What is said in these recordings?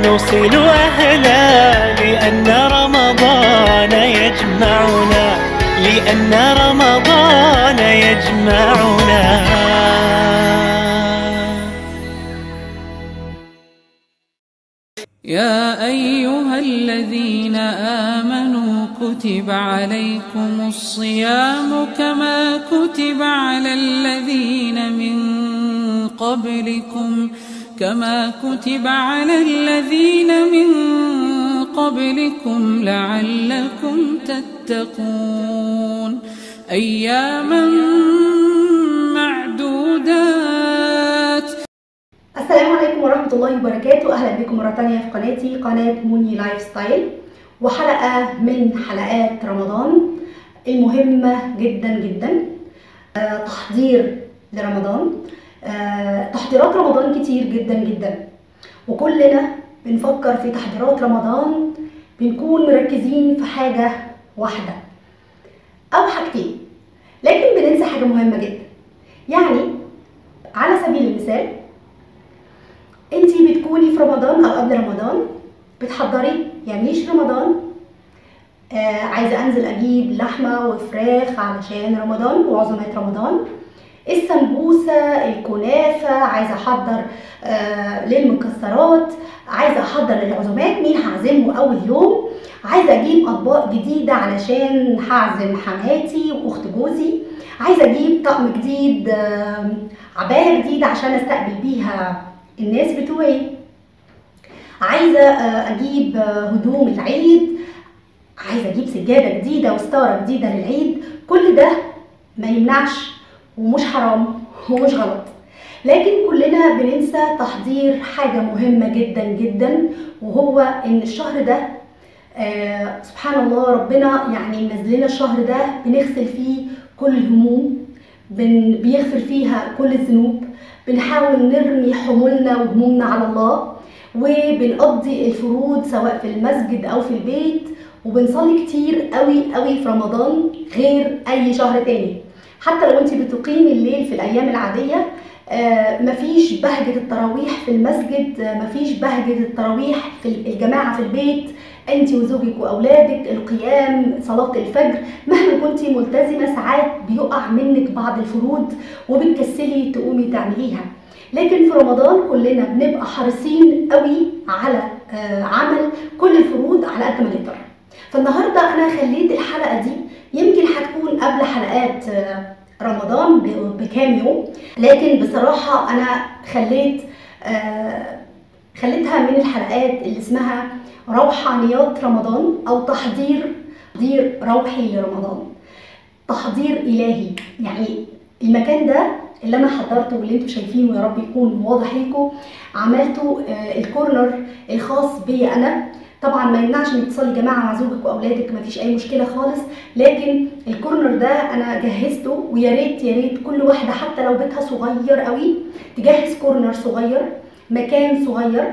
نوصل أهلا لأن رمضان يجمعنا لأن رمضان يجمعنا يا أيها الذين آمنوا كتب عليكم الصيام كما كتب على الذين من قبلكم كما كتب على الذين من قبلكم لعلكم تتقون أياما معدودات السلام عليكم ورحمة الله وبركاته أهلا بكم مرة تانية في قناتي قناة موني لايف ستايل وحلقة من حلقات رمضان المهمة جدا جدا آه، تحضير لرمضان آه، تحضيرات رمضان كتير جدا جدا وكلنا بنفكر في تحضيرات رمضان بنكون مركزين في حاجة واحدة أو حاجتين لكن بننسى حاجة مهمة جدا يعني على سبيل المثال انتي بتكوني في رمضان او قبل رمضان بتحضري يعني مش رمضان آه عايزه انزل اجيب لحمه وفراخ علشان رمضان وعزومات رمضان السمبوسه الكنافه عايزه احضر آه للمكسرات عايزه احضر للعزومات مين هعزمه اول يوم عايزه اجيب اطباق جديده علشان هعزم حماتي واخت جوزي عايزه اجيب طقم جديد آه عبايه جديده عشان استقبل بيها الناس بتوعي عايزه آه، اجيب آه، هدوم العيد عايزه اجيب سجاده جديده وستاره جديده للعيد كل ده ما يمنعش ومش حرام ومش غلط لكن كلنا بننسى تحضير حاجه مهمه جدا جدا وهو ان الشهر ده آه سبحان الله ربنا يعني منزل لنا الشهر ده بنغسل فيه كل الهموم بن بيغفر فيها كل الذنوب بنحاول نرمي حمولنا وهمومنا على الله وبنقضي الفروض سواء في المسجد او في البيت وبنصلي كتير قوي قوي في رمضان غير اي شهر تاني حتى لو انت بتقيمي الليل في الايام العاديه آه، مفيش بهجة التراويح في المسجد آه، مفيش بهجة التراويح في الجماعة في البيت انت وزوجك واولادك القيام صلاة الفجر مهما كنت ملتزمة ساعات بيقع منك بعض الفروض وبتكسلي تقومي تعمليها لكن في رمضان كلنا بنبقى حريصين قوي على آه، عمل كل الفروض على قد ما نقدر فالنهارده انا خليت الحلقه دي يمكن هتكون قبل حلقات آه، رمضان ب- بكام يوم لكن بصراحه انا خليت آه، خليتها من الحلقات اللي اسمها روحانيات رمضان او تحضير تحضير روحي لرمضان تحضير الهي يعني المكان ده اللي انا حضرته واللي انتم شايفينه يا رب يكون واضح ليكم عملته آه، الكورنر الخاص بيا انا طبعا ما يمنعش انك تصلي جماعه مع زوجك واولادك مفيش اي مشكله خالص لكن الكورنر ده انا جهزته ويا ريت يا ريت كل واحده حتى لو بيتها صغير قوي تجهز كورنر صغير مكان صغير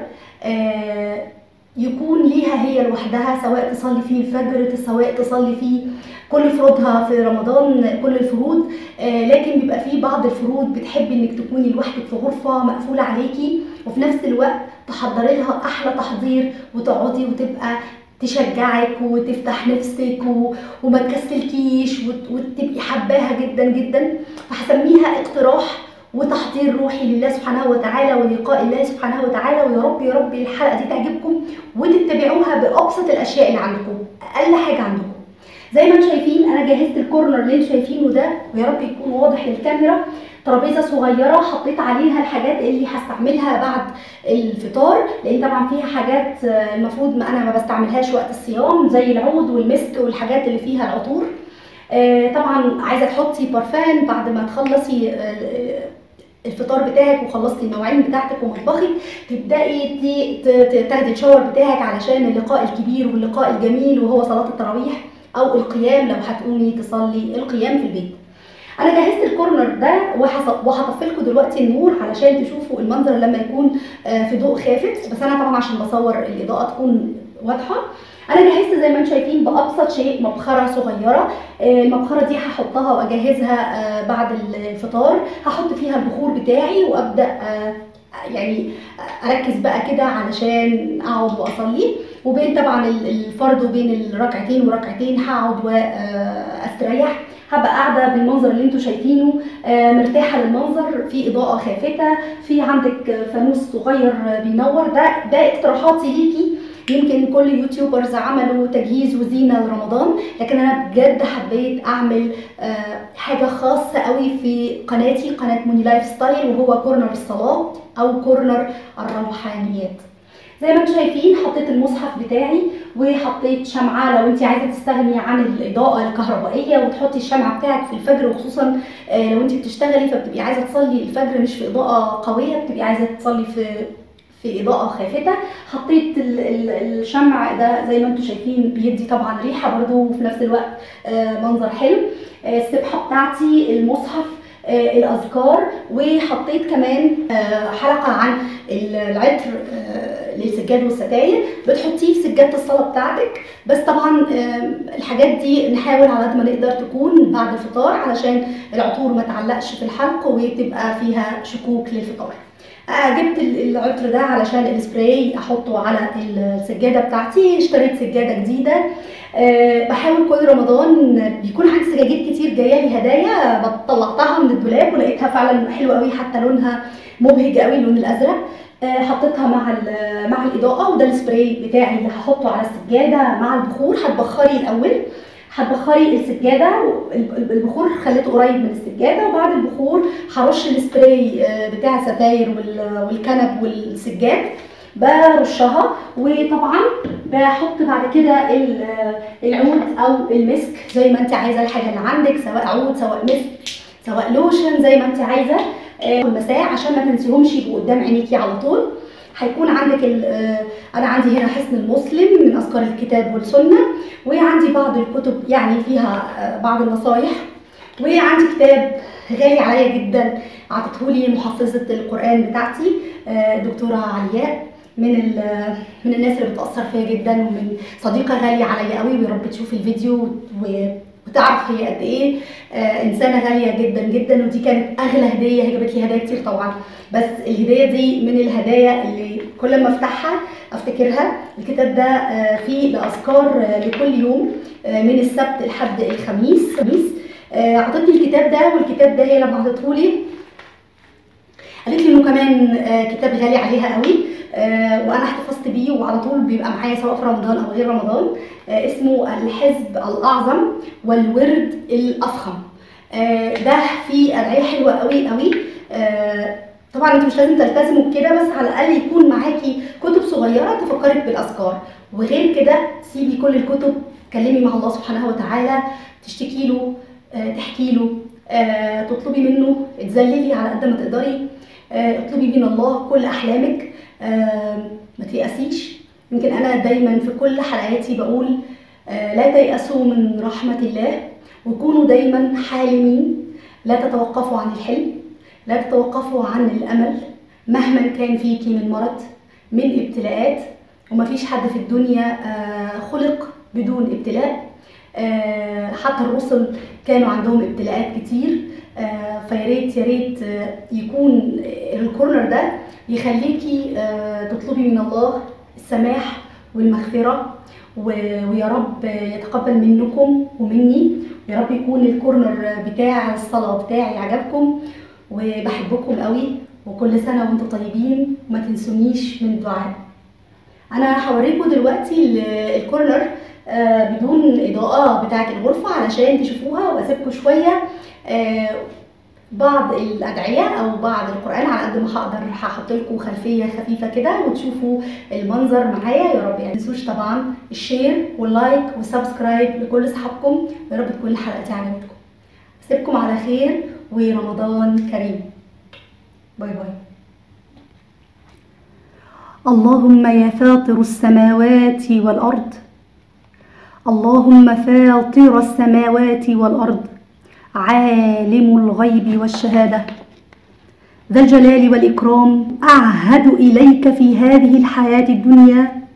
آه يكون ليها هي لوحدها سواء تصلي فيه الفجر سواء تصلي فيه كل فروضها في رمضان كل الفروض آه لكن بيبقى فيه بعض الفروض بتحبي انك تكوني لوحدك في غرفه مقفوله عليكي وفي نفس الوقت تحضري لها احلى تحضير وتقعدي وتبقى تشجعك وتفتح نفسك و... وما تكسلكيش وت... وتبقي حباها جدا جدا فهسميها اقتراح وتحضير روحي لله سبحانه وتعالى ولقاء الله سبحانه وتعالى ويا رب يا رب الحلقه دي تعجبكم وتتبعوها بابسط الاشياء اللي عندكم اقل حاجه عندكم زي ما انتم شايفين انا جهزت الكورنر اللي انتم شايفينه ده ويا رب يكون واضح للكاميرا ترابيزه صغيره حطيت عليها الحاجات اللي هستعملها بعد الفطار لان طبعا فيها حاجات آه، المفروض ما انا ما بستعملهاش وقت الصيام زي العود والمسك والحاجات اللي فيها العطور آه، طبعا عايزه تحطي بارفان بعد ما تخلصي آه، الفطار بتاعك وخلصتي المواعين بتاعتك ومطبخك تبداي ت- ت- تاخدي الشاور بتاعك علشان اللقاء الكبير واللقاء الجميل وهو صلاه التراويح او القيام لو هتقومي تصلي القيام في البيت انا جهزت الكورنر ده وهص- وهطفي لكم دلوقتي النور علشان تشوفوا المنظر لما يكون آه، في ضوء خافت بس انا طبعا عشان بصور الاضاءه تكون واضحه انا جهزت زي ما انتم شايفين بابسط شيء مبخره صغيره آه، المبخره دي هحطها واجهزها آه، بعد الفطار هحط فيها البخور بتاعي وابدا آه، يعني اركز بقى كده علشان اقعد واصلي وبين طبعا ال- الفرض وبين الركعتين وركعتين هقعد واستريح هبقى قاعده بالمنظر اللي انتم شايفينه آه، مرتاحه للمنظر في اضاءه خافته في عندك فانوس صغير بينور ده ده اقتراحاتي ليكي يمكن كل يوتيوبرز عملوا تجهيز وزينه لرمضان لكن انا بجد حبيت اعمل آه، حاجه خاصه قوي في قناتي قناه موني لايف ستايل وهو كورنر الصلاه او كورنر الروحانيات زي ما انتم شايفين حطيت المصحف بتاعي وحطيت شمعه لو انت عايزه تستغني عن الاضاءه الكهربائيه وتحطي الشمعه بتاعك في الفجر وخصوصا آه، لو انت بتشتغلي فبتبقي عايزه تصلي الفجر مش في اضاءه قويه بتبقي عايزه تصلي في في اضاءه خافته حطيت ال- ال- الشمع ده زي ما انتم شايفين بيدي طبعا ريحه برضو وفي نفس الوقت آه، منظر حلو آه، السبحه بتاعتي المصحف آه، الاذكار وحطيت كمان آه، حلقه عن ال- العطر آه، للسجاد والستاير بتحطيه في سجاده الصلاه بتاعتك بس طبعا آم، الحاجات دي نحاول على قد ما نقدر تكون بعد الفطار علشان العطور ما تعلقش في الحلق وتبقى فيها شكوك للفطار آه، جبت ال- العطر ده علشان السبراي احطه على السجاده بتاعتي اشتريت سجاده جديده أه بحاول كل رمضان بيكون عندي سجاجيد كتير جايه لي هدايا طلعتها من الدولاب ولقيتها فعلا حلوه قوي حتى لونها مبهج قوي اللون الازرق أه حطيتها مع ال- مع الاضاءه وده السبراي بتاعي اللي هحطه على السجاده مع البخور هتبخري الاول هتبخري السجاده ال- ال- البخور خليته قريب من السجاده وبعد البخور هرش السبراي آه، بتاع الستاير وال- والكنب والسجاد برشها وطبعا بحط بعد كده ال- العود او المسك زي ما انت عايزه الحاجه اللي عندك سواء عود سواء مسك سواء لوشن زي ما انت عايزه آه، المساء عشان ما تنسيهمش يبقوا قدام عينيكي على طول هيكون عندك ال- آه، انا عندي هنا حصن المسلم من اذكار الكتاب والسنه وعندي بعض الكتب يعني فيها آه، بعض النصايح وعندي كتاب غالي عليا جدا عطته لي محفظه القران بتاعتي آه، الدكتوره علياء من ال- من الناس اللي بتاثر فيا جدا ومن صديقه غاليه عليا قوي ويا رب تشوف الفيديو و- وتعرف هي قد ايه آه، انسانه غاليه جدا جدا ودي كانت اغلى هديه هي جابت لي هدايا كتير طبعا بس الهديه دي من الهدايا اللي كل ما افتحها افتكرها الكتاب ده آه، فيه الاذكار آه، لكل يوم آه، من السبت لحد الخميس خميس آه، عطتني الكتاب ده والكتاب ده هي لما عطته لي قالت لي انه كمان آه، كتاب غالي عليها قوي آه، وانا احتفظت بيه وعلى طول بيبقى معايا سواء في رمضان او غير رمضان آه، اسمه الحزب الاعظم والورد الافخم آه، ده فيه ادعيه حلوه قوي قوي آه، طبعا انتوا مش لازم تلتزموا بكده بس على الاقل يكون معاكي كتب صغيره تفكرك بالاذكار وغير كده سيبي كل الكتب تكلمي مع الله سبحانه وتعالى تشتكي له آه، تحكي له آه، تطلبي منه تذللي على قد ما تقدري آه، اطلبي من الله كل احلامك آه، ما تيأسيش يمكن انا دايما في كل حلقاتي بقول آه، لا تيأسوا من رحمة الله وكونوا دايما حالمين لا تتوقفوا عن الحلم لا تتوقفوا عن الامل مهما كان فيكي من مرض من ابتلاءات ومفيش حد في الدنيا آه، خلق بدون ابتلاء آه، حتى الرسل كانوا عندهم ابتلاءات كتير آه، فيا ريت يا ريت آه، يكون الكورنر ده يخليكي آه، تطلبي من الله السماح والمغفرة و- ويا رب يتقبل منكم ومني ويا رب يكون الكورنر بتاع الصلاة بتاعي عجبكم وبحبكم قوي وكل سنة وانتم طيبين وما تنسونيش من الدعاء انا هوريكم دلوقتي ال- الكورنر آه، بدون اضاءة بتاعة الغرفة علشان تشوفوها واسيبكم شوية آه، بعض الادعيه او بعض القران على قد ما هقدر هحط لكم خلفيه خفيفه كده وتشوفوا المنظر معايا يا رب يعني ما تنسوش طبعا الشير واللايك والسبسكرايب لكل اصحابكم يا رب تكون الحلقه دي عجبتكم اسيبكم على خير ورمضان كريم باي باي اللهم يا فاطر السماوات والارض اللهم فاطر السماوات والارض عالم الغيب والشهاده ذا الجلال والاكرام اعهد اليك في هذه الحياه الدنيا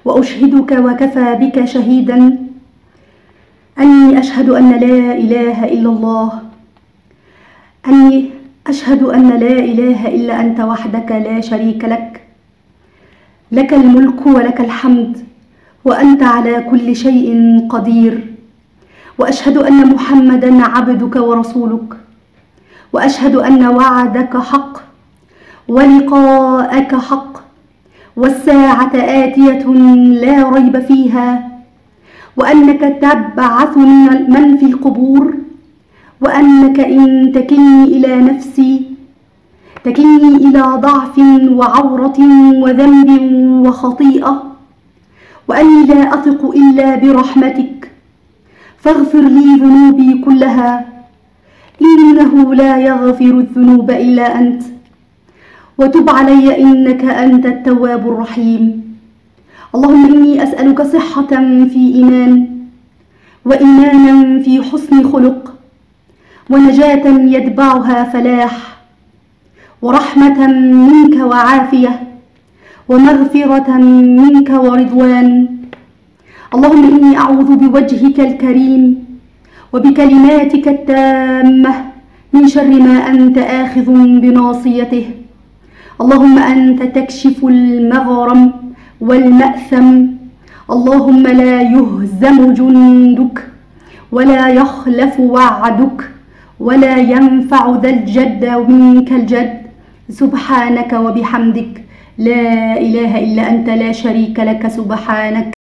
وأشهدك وكفى بك شهيدا أني أشهد أن لا إله إلا الله أني أشهد أن لا إله إلا أنت وحدك لا شريك لك لك الملك ولك الحمد وأنت على كل شيء قدير وأشهد أن محمدا عبدك ورسولك وأشهد أن وعدك حق ولقاءك حق والساعة آتية لا ريب فيها وأنك تبعث من في القبور وأنك إن تكلني إلى نفسي تكلني إلى ضعف وعورة وذنب وخطيئة وأني لا أثق إلا برحمتك فاغفر لي ذنوبي كلها إنه لا يغفر الذنوب إلا أنت وتب علي إنك أنت التواب الرحيم اللهم إني أسألك صحة في إيمان وإيمانا في حسن خلق ونجاة يتبعها فلاح ورحمة منك وعافية ومغفرة منك ورضوان اللهم إني أعوذ بوجهك الكريم وبكلماتك التامة من شر ما أنت آخذ بناصيته اللهم أنت تكشف المغرم والمأثم اللهم لا يهزم جندك ولا يخلف وعدك ولا ينفع ذا الجد منك الجد سبحانك وبحمدك لا إله إلا أنت لا شريك لك سبحانك